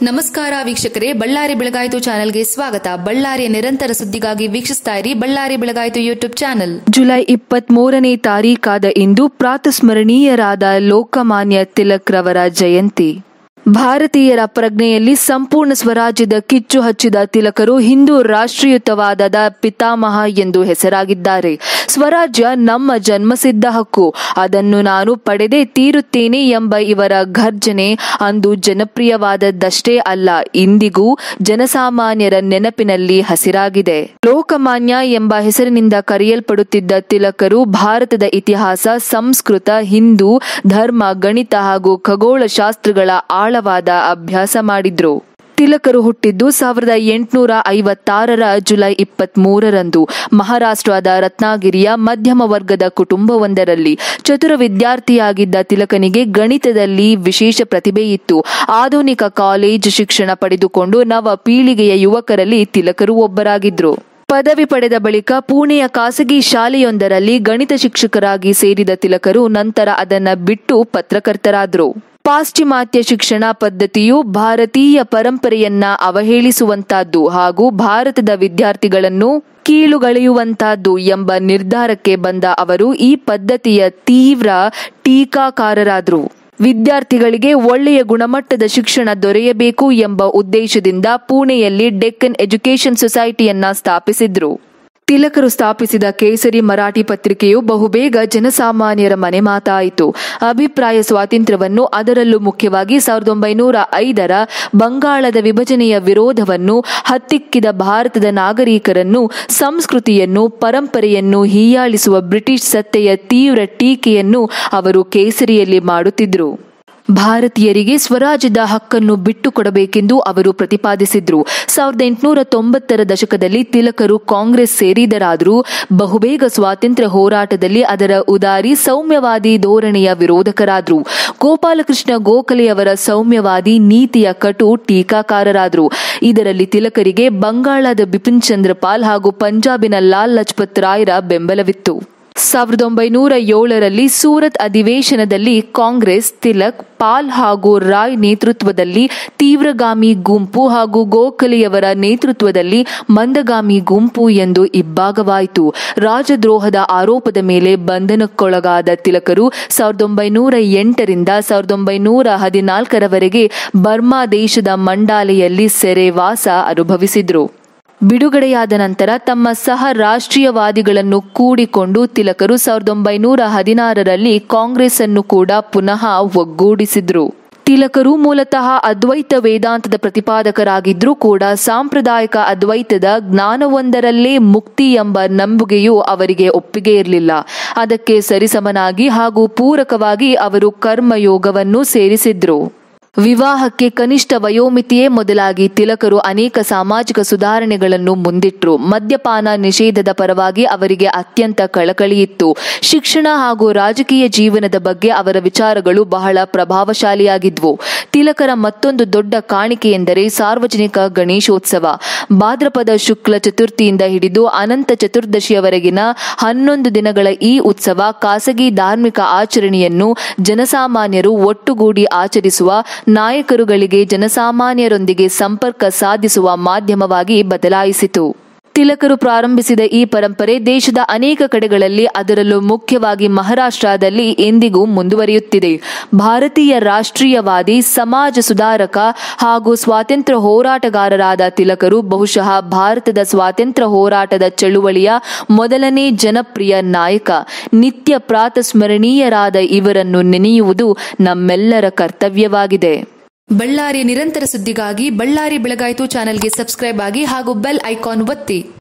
ನಮಸ್ಕಾರ ವೀಕ್ಷಕರೇ ಬಳ್ಳಾರಿ ಬೆಳಗಾಯಿತು ಚಾನೆಲ್ಗೆ ಸ್ವಾಗತ ಬಳ್ಳಾರಿಯ ನಿರಂತರ ಸುದ್ದಿಗಾಗಿ ವೀಕ್ಷಿಸ್ತಾ ಇರಿ ಬಳ್ಳಾರಿ ಬೆಳಗಾಯಿತು ಯೂಟ್ಯೂಬ್ ಚಾನೆಲ್ ಜುಲೈ ಇಪ್ಪತ್ತ್ ಮೂರನೇ ತಾರೀಕಾದ ಇಂದು ಪ್ರಾತಸ್ಮರಣೀಯರಾದ ಲೋಕಮಾನ್ಯ ತಿಲಕ್ ರವರ ಜಯಂತಿ ಭಾರತೀಯರ ಪ್ರಜ್ಞೆಯಲ್ಲಿ ಸಂಪೂರ್ಣ ಸ್ವರಾಜ್ಯದ ಕಿಚ್ಚು ಹಚ್ಚಿದ ತಿಲಕರು ಹಿಂದೂ ರಾಷ್ಟ್ರೀಯತವಾದದ ಪಿತಾಮಹ ಎಂದು ಹೆಸರಾಗಿದ್ದಾರೆ ಸ್ವರಾಜ್ಯ ನಮ್ಮ ಜನ್ಮಸಿದ್ಧ ಹಕ್ಕು ಅದನ್ನು ನಾನು ಪಡೆದೇ ತೀರುತ್ತೇನೆ ಎಂಬ ಇವರ ಘರ್ಜನೆ ಅಂದು ಜನಪ್ರಿಯವಾದದ್ದಷ್ಟೇ ಅಲ್ಲ ಇಂದಿಗೂ ಜನಸಾಮಾನ್ಯರ ನೆನಪಿನಲ್ಲಿ ಹಸಿರಾಗಿದೆ ಲೋಕಮಾನ್ಯ ಎಂಬ ಹೆಸರಿನಿಂದ ಕರೆಯಲ್ಪಡುತ್ತಿದ್ದ ತಿಲಕರು ಭಾರತದ ಇತಿಹಾಸ ಸಂಸ್ಕೃತ ಹಿಂದೂ ಧರ್ಮ ಗಣಿತ ಹಾಗೂ ಖಗೋಳಶಾಸ್ತ್ರಗಳ ಆಳವಾದ ಅಭ್ಯಾಸ ಮಾಡಿದ್ರು ತಿಲಕರು ಹುಟ್ಟಿದ್ದು ಸಾವಿರದ ಎಂಟುನೂರ ಐವತ್ತಾರರ ಜುಲೈ ಇಪ್ಪತ್ತ್ ಮೂರರಂದು ಮಹಾರಾಷ್ಟ್ರದ ರತ್ನಾಗಿರಿಯ ಮಧ್ಯಮ ವರ್ಗದ ಕುಟುಂಬವೊಂದರಲ್ಲಿ ಚತುರ ವಿದ್ಯಾರ್ಥಿಯಾಗಿದ್ದ ತಿಲಕನಿಗೆ ಗಣಿತದಲ್ಲಿ ವಿಶೇಷ ಪ್ರತಿಭೆ ಇತ್ತು ಆಧುನಿಕ ಕಾಲೇಜ್ ಶಿಕ್ಷಣ ಪಡೆದುಕೊಂಡು ನವ ಪೀಳಿಗೆಯ ಯುವಕರಲ್ಲಿ ತಿಲಕರು ಒಬ್ಬರಾಗಿದ್ರು ಪದವಿ ಪಡೆದ ಬಳಿಕ ಪುಣೆಯ ಖಾಸಗಿ ಶಾಲೆಯೊಂದರಲ್ಲಿ ಗಣಿತ ಶಿಕ್ಷಕರಾಗಿ ಸೇರಿದ ತಿಲಕರು ನಂತರ ಅದನ್ನ ಬಿಟ್ಟು ಪತ್ರಕರ್ತರಾದ್ರು ಪಾಶ್ಚಿಮಾತ್ಯ ಶಿಕ್ಷಣ ಪದ್ಧತಿಯು ಭಾರತೀಯ ಪರಂಪರೆಯನ್ನ ಅವಹೇಳಿಸುವಂತಹದ್ದು ಹಾಗೂ ಭಾರತದ ವಿದ್ಯಾರ್ಥಿಗಳನ್ನು ಕೀಳುಗಳೆಯುವಂತಹದ್ದು ಎಂಬ ನಿರ್ಧಾರಕ್ಕೆ ಬಂದ ಅವರು ಈ ಪದ್ಧತಿಯ ತೀವ್ರ ಟೀಕಾಕಾರರಾದರು ವಿದ್ಯಾರ್ಥಿಗಳಿಗೆ ಒಳ್ಳೆಯ ಗುಣಮಟ್ಟದ ಶಿಕ್ಷಣ ದೊರೆಯಬೇಕು ಎಂಬ ಉದ್ದೇಶದಿಂದ ಪುಣೆಯಲ್ಲಿ ಡೆಕ್ಕನ್ ಎಜುಕೇಷನ್ ಸೊಸೈಟಿಯನ್ನ ಸ್ಥಾಪಿಸಿದ್ರು ತಿಲಕರು ಸ್ಥಾಪಿಸಿದ ಕೇಸರಿ ಮರಾಠಿ ಪತ್ರಿಕೆಯು ಬಹುಬೇಗ ಜನಸಾಮಾನ್ಯರ ಮನೆ ಮಾತಾಯಿತು ಅಭಿಪ್ರಾಯ ಸ್ವಾತಂತ್ರ್ಯವನ್ನು ಅದರಲ್ಲೂ ಮುಖ್ಯವಾಗಿ ಸಾವಿರದ ಒಂಬೈನೂರ ಐದರ ಬಂಗಾಳದ ವಿಭಜನೆಯ ವಿರೋಧವನ್ನು ಹತ್ತಿಕ್ಕಿದ ಭಾರತದ ನಾಗರಿಕರನ್ನು ಸಂಸ್ಕೃತಿಯನ್ನು ಪರಂಪರೆಯನ್ನು ಹೀಯಾಳಿಸುವ ಬ್ರಿಟಿಷ್ ಸತ್ತೆಯ ತೀವ್ರ ಟೀಕೆಯನ್ನು ಅವರು ಕೇಸರಿಯಲ್ಲಿ ಮಾಡುತ್ತಿದ್ದರು ಭಾರತೀಯರಿಗೆ ಸ್ವರಾಜ್ಯದ ಹಕ್ಕನ್ನು ಬಿಟ್ಟುಕೊಡಬೇಕೆಂದು ಅವರು ಪ್ರತಿಪಾದಿಸಿದ್ರು ಸಾವಿರದ ಎಂಟುನೂರ ತೊಂಬತ್ತರ ದಶಕದಲ್ಲಿ ತಿಲಕರು ಕಾಂಗ್ರೆಸ್ ಸೇರಿದರಾದರೂ ಬಹುಬೇಗ ಸ್ವಾತಂತ್ರ್ಯ ಹೋರಾಟದಲ್ಲಿ ಅದರ ಉದಾರಿ ಸೌಮ್ಯವಾದಿ ಧೋರಣೆಯ ವಿರೋಧಕರಾದ್ರು ಗೋಪಾಲಕೃಷ್ಣ ಗೋಖಲೆಯವರ ಸೌಮ್ಯವಾದಿ ನೀತಿಯ ಕಟು ಟೀಕಾಕಾರರಾದ್ರು ಇದರಲ್ಲಿ ತಿಲಕರಿಗೆ ಬಂಗಾಳದ ಬಿಪಿನ್ ಚಂದ್ರಪಾಲ್ ಹಾಗೂ ಪಂಜಾಬಿನ ಲಾಲ್ ಲಜಪತ್ ರಾಯ್ರ ಬೆಂಬಲವಿತ್ತು ಸಾವಿರದ ಒಂಬೈನೂರ ಏಳರಲ್ಲಿ ಸೂರತ್ ಅಧಿವೇಶನದಲ್ಲಿ ಕಾಂಗ್ರೆಸ್ ತಿಲಕ್ ಪಾಲ್ ಹಾಗೂ ರಾಯ್ ನೇತೃತ್ವದಲ್ಲಿ ತೀವ್ರಗಾಮಿ ಗುಂಪು ಹಾಗೂ ಗೋಖಲೆಯವರ ನೇತೃತ್ವದಲ್ಲಿ ಮಂದಗಾಮಿ ಗುಂಪು ಎಂದು ಇಬ್ಬಾಗವಾಯಿತು ರಾಜದ್ರೋಹದ ಆರೋಪದ ಮೇಲೆ ಬಂಧನಕ್ಕೊಳಗಾದ ತಿಲಕರು ಸಾವಿರದ ಒಂಬೈನೂರ ಎಂಟರಿಂದ ಸಾವಿರದ ಒಂಬೈನೂರ ಹದಿನಾಲ್ಕರವರೆಗೆ ಬರ್ಮಾ ದೇಶದ ಮಂಡಾಲೆಯಲ್ಲಿ ಸೆರೆವಾಸ ಅನುಭವಿಸಿದ್ರು ಬಿಡುಗಡೆಯಾದ ನಂತರ ತಮ್ಮ ಸಹ ರಾಷ್ಟ್ರೀಯವಾದಿಗಳನ್ನು ಕೂಡಿಕೊಂಡು ತಿಲಕರು ಸಾವಿರದ ಒಂಬೈನೂರ ಹದಿನಾರರಲ್ಲಿ ಕಾಂಗ್ರೆಸ್ ಅನ್ನು ಕೂಡ ಪುನಃ ಒಗ್ಗೂಡಿಸಿದ್ರು ತಿಲಕರು ಮೂಲತಃ ಅದ್ವೈತ ವೇದಾಂತದ ಪ್ರತಿಪಾದಕರಾಗಿದ್ರೂ ಕೂಡ ಸಾಂಪ್ರದಾಯಿಕ ಅದ್ವೈತದ ಜ್ಞಾನವೊಂದರಲ್ಲೇ ಮುಕ್ತಿ ಎಂಬ ನಂಬುಗೆಯು ಅವರಿಗೆ ಒಪ್ಪಿಗೆ ಇರಲಿಲ್ಲ ಅದಕ್ಕೆ ಸರಿಸಮನಾಗಿ ಹಾಗೂ ಪೂರಕವಾಗಿ ಅವರು ಕರ್ಮಯೋಗವನ್ನು ಸೇರಿಸಿದ್ರು ವಿವಾಹಕ್ಕೆ ಕನಿಷ್ಠ ವಯೋಮಿತಿಯೇ ಮೊದಲಾಗಿ ತಿಲಕರು ಅನೇಕ ಸಾಮಾಜಿಕ ಸುಧಾರಣೆಗಳನ್ನು ಮುಂದಿಟ್ರು ಮದ್ಯಪಾನ ನಿಷೇಧದ ಪರವಾಗಿ ಅವರಿಗೆ ಅತ್ಯಂತ ಕಳಕಳಿಯಿತ್ತು ಶಿಕ್ಷಣ ಹಾಗೂ ರಾಜಕೀಯ ಜೀವನದ ಬಗ್ಗೆ ಅವರ ವಿಚಾರಗಳು ಬಹಳ ಪ್ರಭಾವಶಾಲಿಯಾಗಿದ್ವು ತಿಲಕರ ಮತ್ತೊಂದು ದೊಡ್ಡ ಕಾಣಿಕೆ ಎಂದರೆ ಸಾರ್ವಜನಿಕ ಗಣೇಶೋತ್ಸವ ಭಾದ್ರಪದ ಶುಕ್ಲ ಚತುರ್ಥಿಯಿಂದ ಹಿಡಿದು ಅನಂತ ಚತುರ್ದಶಿಯವರೆಗಿನ ಹನ್ನೊಂದು ದಿನಗಳ ಈ ಉತ್ಸವ ಖಾಸಗಿ ಧಾರ್ಮಿಕ ಆಚರಣೆಯನ್ನು ಜನಸಾಮಾನ್ಯರು ಒಟ್ಟುಗೂಡಿ ಆಚರಿಸುವ ನಾಯಕರುಗಳಿಗೆ ಜನಸಾಮಾನ್ಯರೊಂದಿಗೆ ಸಂಪರ್ಕ ಸಾಧಿಸುವ ಮಾಧ್ಯಮವಾಗಿ ಬದಲಾಯಿಸಿತು ತಿಲಕರು ಪ್ರಾರಂಭಿಸಿದ ಈ ಪರಂಪರೆ ದೇಶದ ಅನೇಕ ಕಡೆಗಳಲ್ಲಿ ಅದರಲ್ಲೂ ಮುಖ್ಯವಾಗಿ ಮಹಾರಾಷ್ಟ್ರದಲ್ಲಿ ಎಂದಿಗೂ ಮುಂದುವರಿಯುತ್ತಿದೆ ಭಾರತೀಯ ರಾಷ್ಟ್ರೀಯವಾದಿ ಸಮಾಜ ಸುಧಾರಕ ಹಾಗೂ ಸ್ವಾತಂತ್ರ್ಯ ಹೋರಾಟಗಾರರಾದ ತಿಲಕರು ಬಹುಶಃ ಭಾರತದ ಸ್ವಾತಂತ್ರ್ಯ ಹೋರಾಟದ ಚಳುವಳಿಯ ಮೊದಲನೇ ಜನಪ್ರಿಯ ನಾಯಕ ನಿತ್ಯ ಪ್ರಾತಸ್ಮರಣೀಯರಾದ ಇವರನ್ನು ನೆನೆಯುವುದು ನಮ್ಮೆಲ್ಲರ ಕರ್ತವ್ಯವಾಗಿದೆ ಬಳ್ಳಾರಿಯ ನಿರಂತರ ಸುದ್ದಿಗಾಗಿ ಬಳ್ಳಾರಿ ಬೆಳಗಾಯಿತು ಚಾನೆಲ್ಗೆ ಸಬ್ಸ್ಕ್ರೈಬ್ ಆಗಿ ಹಾಗೂ ಬೆಲ್ ಐಕಾನ್ ಒತ್ತಿ